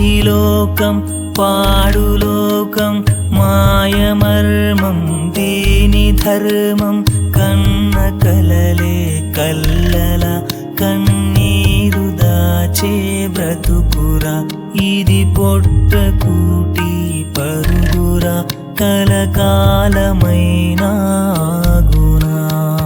మనిషి లోకం పాడు లోకం మాయమర్మం దీని ధర్మం కన్న కలలే కల్లల కన్నీరు దాచే బ్రతుకురా ఇది పొట్ట కూటి పరుగురా కలకాలమైన గుణా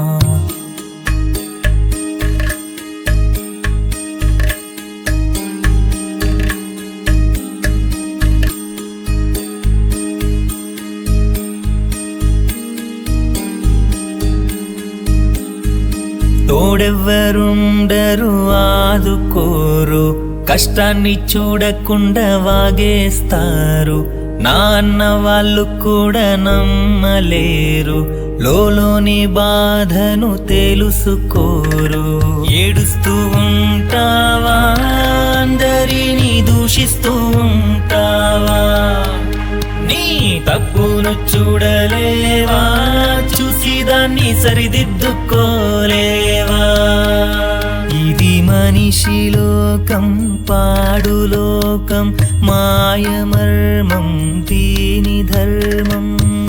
తోడెవ్వరుండరు ఆదుకోరు కష్టాన్ని చూడకుండా వాగేస్తారు నాన్న వాళ్ళు కూడా నమ్మలేరు లోలోని బాధను తెలుసుకోరు ఏడుస్తూ ఉంటావా అందరినీ దూషిస్తూ ఉంటావా నీ తప్పును చూడలేవా చూసి దాన్ని సరిదిద్దుకోలేవా ఇది మనిషి లోకం పాడు లోకం మాయమర్మం దీని ధర్మం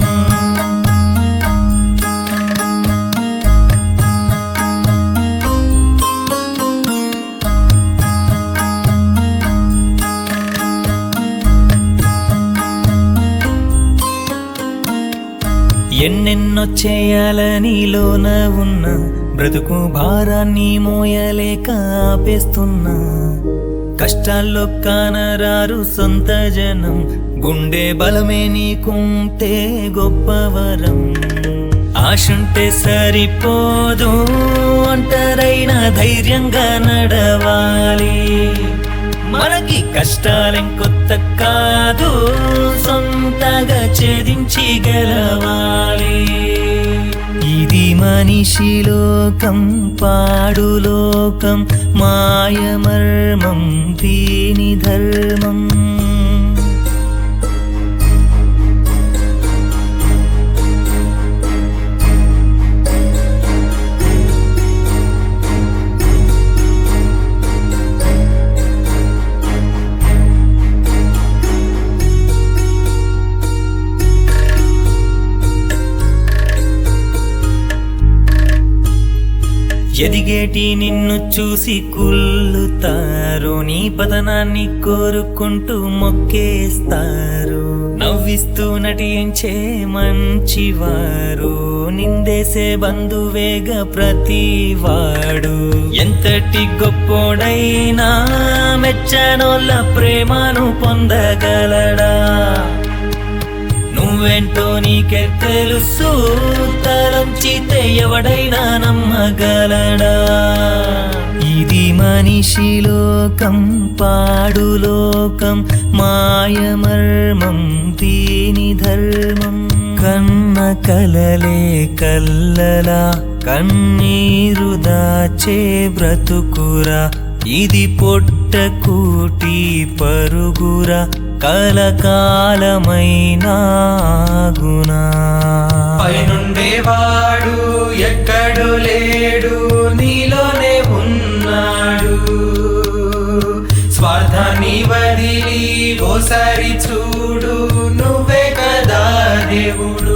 ఎన్నెన్నో చేయాలని లోన ఉన్న బ్రతుకు భారాన్ని మోయలేక ఆపేస్తున్నా కష్టాల్లో కానరారు సొంత జనం గుండె బలమే నీకుంటే గొప్పవరం ఆశుంటే సరిపోదు ఒంటరైన ధైర్యంగా నడవాలి మనకి కష్టాలేం కొత్త కాదు సొంతగా ఛేదించి గెలవాలి ఇది మనిషి లోకం పాడు లోకం మాయమర్మం దీని ధర్మం ఎదిగేటి నిన్ను చూసి కుల్లుతారు నీ పతనాన్ని కోరుకుంటూ మొక్కేస్తారు నవ్విస్తూ నటించే మంచివారు నిందేసే బంధువేగ ప్రతివాడు ఎంతటి గొప్పోడైనా మెచ్చనోళ్ళ ప్రేమను పొందగలడా నువ్వేంటో నీకే తెలుసు తలంచితే ఎవడైనా నమ్మగలడా ఇది మనిషి లోకం పాడు లోకం మాయమర్మం దీని ధర్మం కన్న కలలే కల్లలా కన్నీరు దాచే బ్రతుకురా ఇది పొట్ట కూటి పరుగురా కలకాలమైన గుణా పైనుండేవాడు ఎక్కడు లేడు నీలోనే ఉన్నాడు స్వార్థాన్ని వదిలి ఓసారి చూడు నువ్వే కదా దేవుడు